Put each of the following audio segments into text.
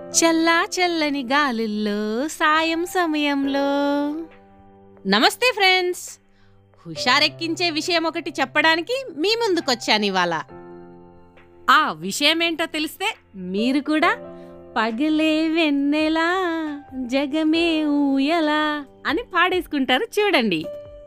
చల్లా చల్లని గాలుల్లో సాయం సమయంలో నమస్తే ఫ్రెండ్స్ హుషారెక్కించే విషయం ఒకటి చెప్పడానికి మీ ముందుకొచ్చాను ఇవాళ ఆ విషయమేంటో తెలిస్తే మీరు కూడా పగలే వెన్నెలా జగమే ఊయలా అని పాడేసుకుంటారు చూడండి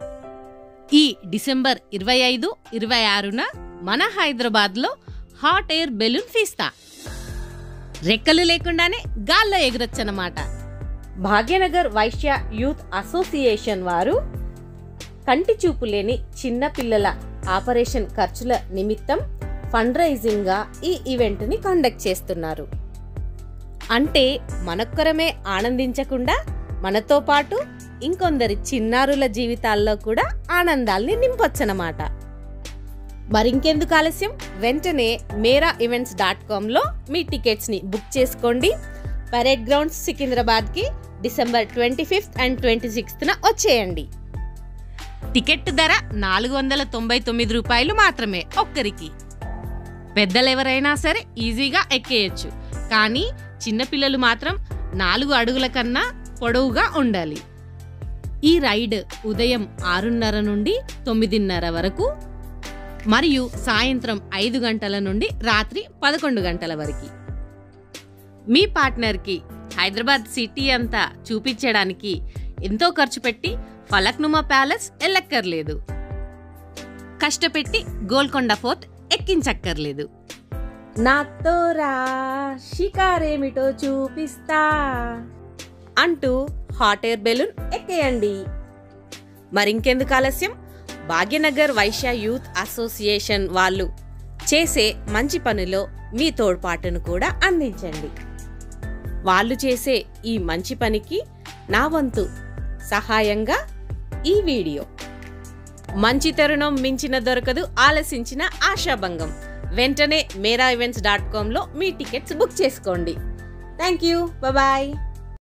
ఈ డిసెంబర్ ఇరవై ఐదు ఇరవై ఆరున మన హైదరాబాద్లో హాట్ ఎయిర్ బెలూన్ ఫీస్తా రెక్కలు లేకుండానే గాల్లో ఎగురొచ్చనమాట భాగ్యనగర్ వైశ్య యూత్ అసోసియేషన్ వారు కంటి చూపు లేని చిన్న పిల్లల ఆపరేషన్ ఖర్చుల నిమిత్తం ఫండ్ రైజింగ్గా ఈ ఈవెంట్ని కండక్ట్ చేస్తున్నారు అంటే మనొక్కరమే ఆనందించకుండా మనతో పాటు ఇంకొందరి చిన్నారుల జీవితాల్లో కూడా ఆనందాల్ని నింపొచ్చనమాట మరింకెందుకు ఆలస్యం వెంటనే మేరా ఈవెంట్స్ డాట్ కామ్లో మీ టికెట్స్ని బుక్ చేసుకోండి పరేడ్ గ్రౌండ్స్ సికింద్రాబాద్కి December twenty fifth and twenty సిక్స్త్న వచ్చేయండి టికెట్ ధర నాలుగు వందల తొంభై తొమ్మిది రూపాయలు మాత్రమే ఒక్కరికి పెద్దలెవరైనా సరే ఈజీగా ఎక్కేయచ్చు కానీ చిన్నపిల్లలు మాత్రం నాలుగు అడుగుల కన్నా పొడవుగా ఉండాలి ఈ రైడ్ ఉదయం ఆరున్నర నుండి తొమ్మిదిన్నర వరకు మరియు సాయంత్రం ఐదు గంటల నుండి రాత్రి పదకొండు గంటల వరకు మీ పార్ట్నర్కి హైదరాబాద్ సిటీ అంతా చూపించడానికి ఎంతో ఖర్చు పెట్టి ఫలక్నుమా ప్యాలెస్ వెళ్ళక్కర్లేదు కష్టపెట్టి గోల్కొండ ఫోర్ట్ ఎక్కించక్కర్లేదు నాతో రా షికారేమిటో చూపిస్తా అంటూ హాట్ ఎయిర్ బెలూన్ ఎక్కేయండి మరింకెందుకు ఆలస్యం భాగ్యనగర్ వైశ్య యూత్ అసోసియేషన్ వాళ్ళు చేసే మంచి పనిలో మీ తోడ్పాటును కూడా అందించండి వాళ్ళు చేసే ఈ మంచి పనికి నా వంతు సహాయంగా ఈ వీడియో మంచి తరుణం మించిన దొరకదు ఆలసించిన ఆశాభంగం వెంటనే మేరా ఈవెంట్స్ డాట్ కామ్లో మీ టికెట్స్ బుక్ చేసుకోండి థ్యాంక్ యూ బాయ్